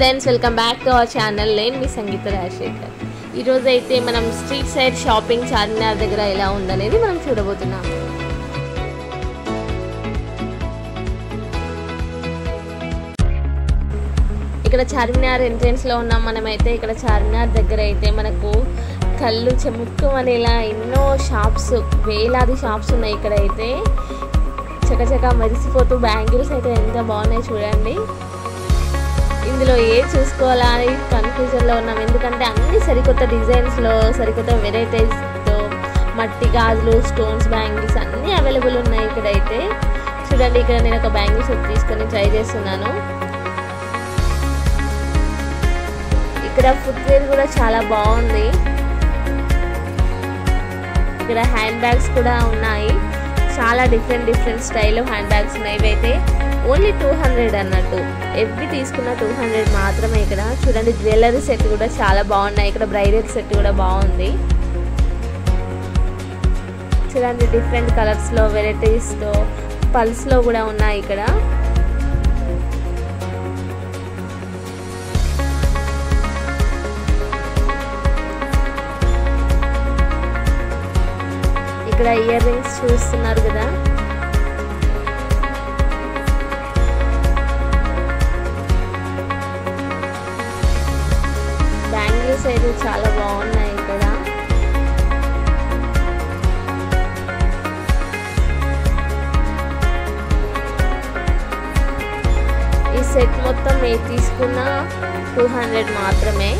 friends welcome back to our channel నేను మీ సంగీత రాజశేఖర్ ఈరోజు అయితే మనం స్ట్రీట్ సైడ్ షాపింగ్ చార్మినార్ దగ్గర ఎలా ఉందనేది మనం చూడబోతున్నాం ఇక్కడ చార్మినార్ ఎంట్రన్స్ లో ఉన్నాం మనమైతే ఇక్కడ చార్మినార్ దగ్గర అయితే మనకు కళ్ళు చెముక్కుమనేలా ఎన్నో షాప్స్ వేలాది షాప్స్ ఉన్నాయి ఇక్కడ అయితే చకచక మెరిసిపోతూ బ్యాంగిల్స్ అయితే ఎంత బాగున్నాయి చూడండి ఇందులో ఏ చూసుకోవాలా అని కన్ఫ్యూజన్లో ఉన్నాం ఎందుకంటే అన్ని సరికొత్త డిజైన్స్లో సరికొత్త వెరైటీస్తో మట్టి గాజులు స్టోన్స్ బ్యాంగిల్స్ అన్నీ అవైలబుల్ ఉన్నాయి ఇక్కడైతే చూడండి ఇక్కడ నేను ఒక బ్యాంగిల్స్ తీసుకొని ట్రై చేస్తున్నాను ఇక్కడ ఫుట్వేర్ కూడా చాలా బాగుంది ఇక్కడ హ్యాండ్ బ్యాగ్స్ కూడా ఉన్నాయి చాలా different different style hand bags ఉన్నాయి ఇవైతే ఓన్లీ టూ హండ్రెడ్ అన్నట్టు ఎవ్వి తీసుకున్న టూ హండ్రెడ్ మాత్రమే ఇక్కడ చూడండి జ్యువెలరీ సెట్ కూడా చాలా బాగున్నాయి ఇక్కడ బ్రైడల్ సెట్ కూడా బాగుంది చూడండి డిఫరెంట్ కలర్స్లో వెరైటీస్లో పల్స్లో కూడా ఉన్నాయి ఇక్కడ ఇక్కడ ఇయర్ రింగ్స్ చూస్తున్నారు కదా బ్యాంగిల్స్ అయితే చాలా బాగున్నాయి ఇక్కడ ఈ సెట్ మొత్తం మీరు తీసుకున్న టూ హండ్రెడ్ మాత్రమే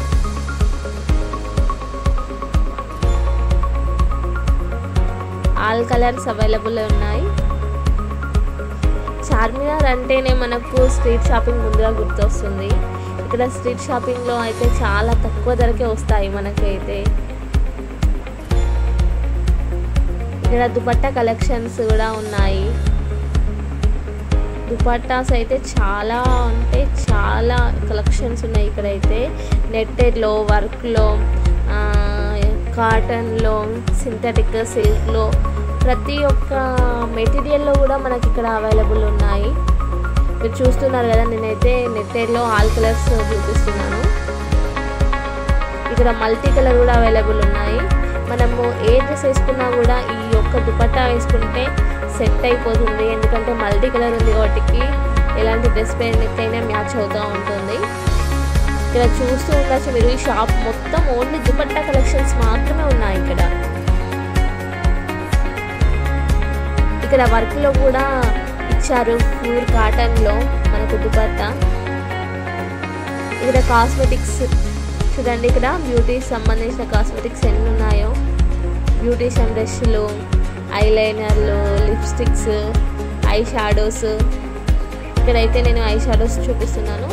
ఆల్ కలర్స్ అవైలబుల్ ఉన్నాయి చార్మినార్ అంటేనే మనకు స్ట్రీట్ షాపింగ్ ముందుగా గుర్తొస్తుంది ఇక్కడ స్ట్రీట్ షాపింగ్లో అయితే చాలా తక్కువ ధరకే వస్తాయి మనకైతే ఇక్కడ దుపట్టా కలెక్షన్స్ కూడా ఉన్నాయి దుపట్టాస్ అయితే చాలా అంటే చాలా కలెక్షన్స్ ఉన్నాయి ఇక్కడైతే నెట్టెడ్లో వర్క్లో కాటన్లో సింథటిక్ సిల్క్లో ప్రతి ఒక్క మెటీరియల్లో కూడా మనకి ఇక్కడ అవైలబుల్ ఉన్నాయి మీరు చూస్తున్నారు కదా నేనైతే నెట్టెడ్లో ఆల్ కలర్స్ చూపిస్తున్నాను ఇక్కడ మల్టీ కలర్ కూడా అవైలబుల్ ఉన్నాయి మనము ఏ డ్రెస్ వేసుకున్నా కూడా ఈ యొక్క దుపట్టా వేసుకుంటే సెట్ అయిపోతుంది ఎందుకంటే మల్టీ కలర్ ఉంది వాటికి ఎలాంటి డ్రెస్ పైనకైనా మ్యాచ్ అవుతూ ఉంటుంది ఇక్కడ చూస్తూ ఉండొచ్చు మీరు ఈ షాప్ మొత్తం ఓన్లీ దుపట్టా కలెక్షన్స్ మాత్రమే ఉన్నాయి ఇక్కడ ఇక్కడ వర్క్లో కూడా ఇచ్చారు ప్యూర్ కాటన్లో మనకు దుపట్టా ఇక్కడ కాస్మెటిక్స్ చూడండి ఇక్కడ బ్యూటీకి సంబంధించిన కాస్మెటిక్స్ ఎన్ని ఉన్నాయో బ్యూటీషియన్ బ్రష్లు ఐలైనర్లు లిప్స్టిక్స్ ఐ షాడోస్ ఇక్కడైతే నేను ఐ షాడోస్ చూపిస్తున్నాను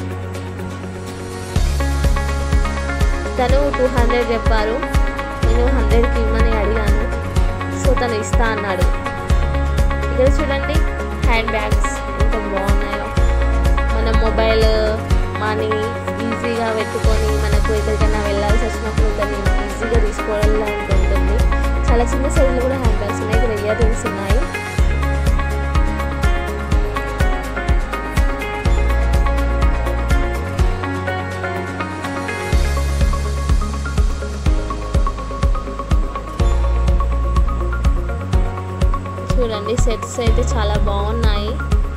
తను టూ హండ్రెడ్ చెప్పారు నేను హండ్రెడ్కి ఇమ్మని అడిగాను సో తను ఇస్తా అన్నాడు ఇక్కడ చూడండి హ్యాండ్ బ్యాగ్స్ ఎంత బాగున్నాయో మన మొబైల్ మనీ ఈజీగా పెట్టుకొని మనకు ఎక్కడికైనా వెళ్ళాల్సి వచ్చినప్పుడు దాన్ని ఈజీగా తీసుకోవడానికి ఉంటుంది చాలా చిన్న సైజులో కూడా హ్యాండ్ బ్యాగ్స్ ఉన్నాయి ఇక్కడ ఇయర్ రింగ్స్ ఉన్నాయి చూడండి సెట్స్ అయితే చాలా బాగున్నాయి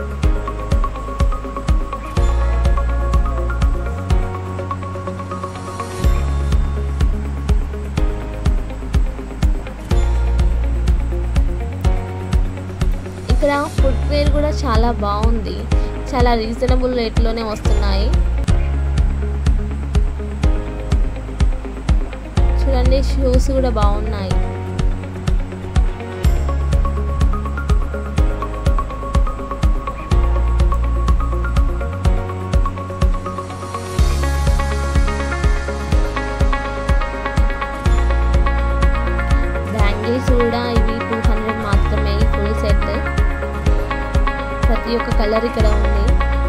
ఇక్కడ ఫుట్వేర్ కూడా చాలా బాగుంది చాలా రీజనబుల్ రేట్లోనే వస్తున్నాయి చూడండి షూస్ కూడా బాగున్నాయి బ్యాంగిల్స్ కూడా ఇవి టూ హండ్రెడ్ మాత్రమే ఫుల్ సెట్ ప్రతి ఒక్క కలర్ ఇక్కడ ఉంది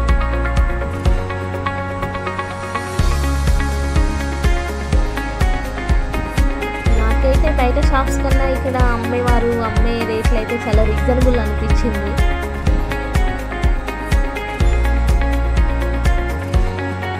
నాకైతే బయట షాప్స్ కన్నా ఇక్కడ అమ్మేవారు అమ్మే రేట్లు అయితే చాలా రీజనబుల్ అనిపించింది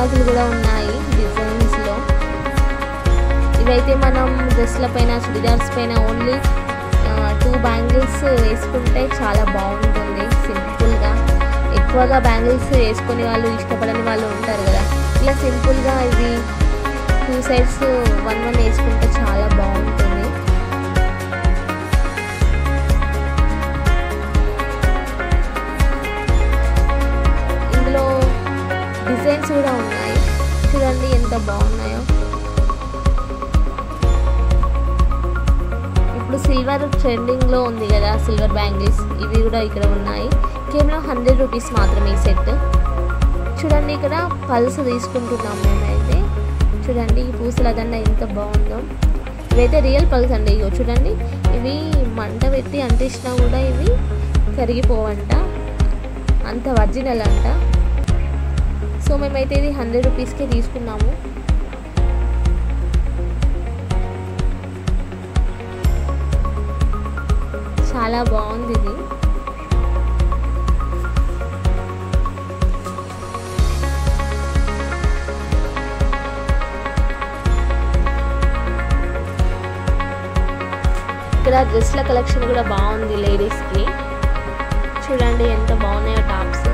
గాజులు కూడా ఉన్నాయి డిజైన్స్లో ఇవైతే మనం డ్రెస్ల పైన చుడిదార్స్ పైన ఓన్లీ టూ బ్యాంగిల్స్ వేసుకుంటే చాలా బాగుంటుంది సింపుల్గా ఎక్కువగా బ్యాంగిల్స్ వేసుకునే వాళ్ళు ఇష్టపడని వాళ్ళు ఉంటారు కదా ఇలా సింపుల్గా ఇవి టూ సైడ్స్ వన్ వన్ వేసుకుంటే చాలా బాగుంటుంది ఇందులో డిజైన్స్ కూడా ఉన్నాయి చూడండి ఎంత బాగున్నాయో ఇప్పుడు సిల్వర్ ట్రెండింగ్లో ఉంది కదా సిల్వర్ బ్యాంగిల్స్ ఇవి కూడా ఇక్కడ ఉన్నాయి కేవలం హండ్రెడ్ రూపీస్ మాత్రమే ఈ సెట్ చూడండి ఇక్కడ పల్స్ తీసుకుంటున్నాం మేమైతే చూడండి ఈ పూసల దండ ఎంత బాగుందో ఇవైతే రియల్ పల్స్ అండి ఇగో చూడండి ఇవి మంట పెట్టి అంటించినా కూడా ఇవి కరిగిపోవంట అంత ఒరిజినల్ అంట సో మేమైతే ఇది హండ్రెడ్ రూపీస్కే తీసుకున్నాము చాలా బాగుంది ఇది ఇక్కడ డ్రెస్ల కలెక్షన్ కూడా బాగుంది లేడీస్కి చూడండి ఎంత బాగున్నాయో టాప్స్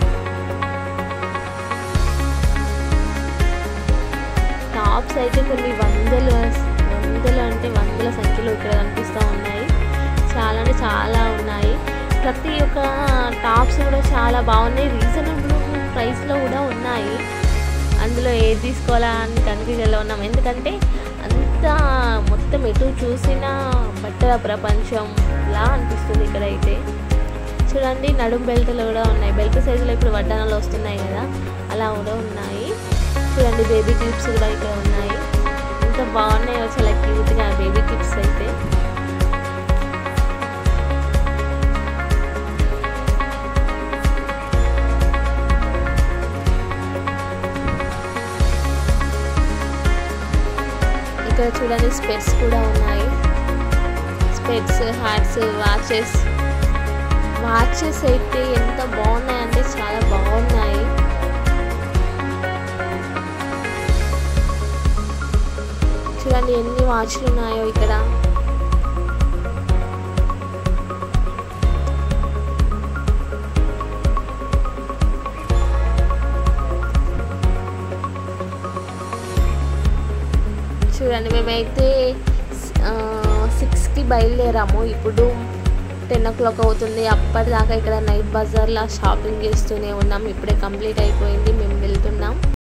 టాప్స్ అయితే కొన్ని వందలు వందలు అంటే వందల సంఖ్యలో ఇక్కడ కనిపిస్తూ ఉన్నాయి చాలా అంటే చాలా ఉన్నాయి ప్రతి ఒక్క టాప్స్ కూడా చాలా బాగున్నాయి రీజనబుల్ ప్రైస్లో కూడా ఉన్నాయి అందులో ఏది తీసుకోవాలా అని కన్ఫ్యూజన్లో ఉన్నాం ఎందుకంటే అంత మొత్తం ఎటు చూసినా బట్టల ప్రపంచం లా అనిపిస్తుంది ఇక్కడైతే చూడండి నడుం బెల్ట్లు కూడా ఉన్నాయి బెల్ట్ సైజులో ఇప్పుడు వడ్డానాలు వస్తున్నాయి కదా అలా కూడా ఉన్నాయి చూడండి బేబీ క్లిప్స్ కూడా ఇక్కడ ఉన్నాయి ఎంత బాగున్నాయో చాలా క్యూట్గా బేబీ క్లిప్స్ అయితే ఇక్కడ చూడండి స్పెట్స్ కూడా ఉన్నాయి స్పెట్స్ హ్యాట్స్ వాచెస్ వాచెస్ అయితే ఎంత బాగున్నాయంటే చాలా బాగున్నాయి చూడండి ఎన్ని వాచ్లు ఉన్నాయో ఇక్కడ చూడండి మేమైతే సిక్స్కి బయలుదేరాము ఇప్పుడు టెన్ ఓ క్లాక్ అవుతుంది అప్పటిదాకా ఇక్కడ నైట్ బజార్లో షాపింగ్ చేస్తూనే ఉన్నాం ఇప్పుడే కంప్లీట్ అయిపోయింది మేము వెళ్తున్నాం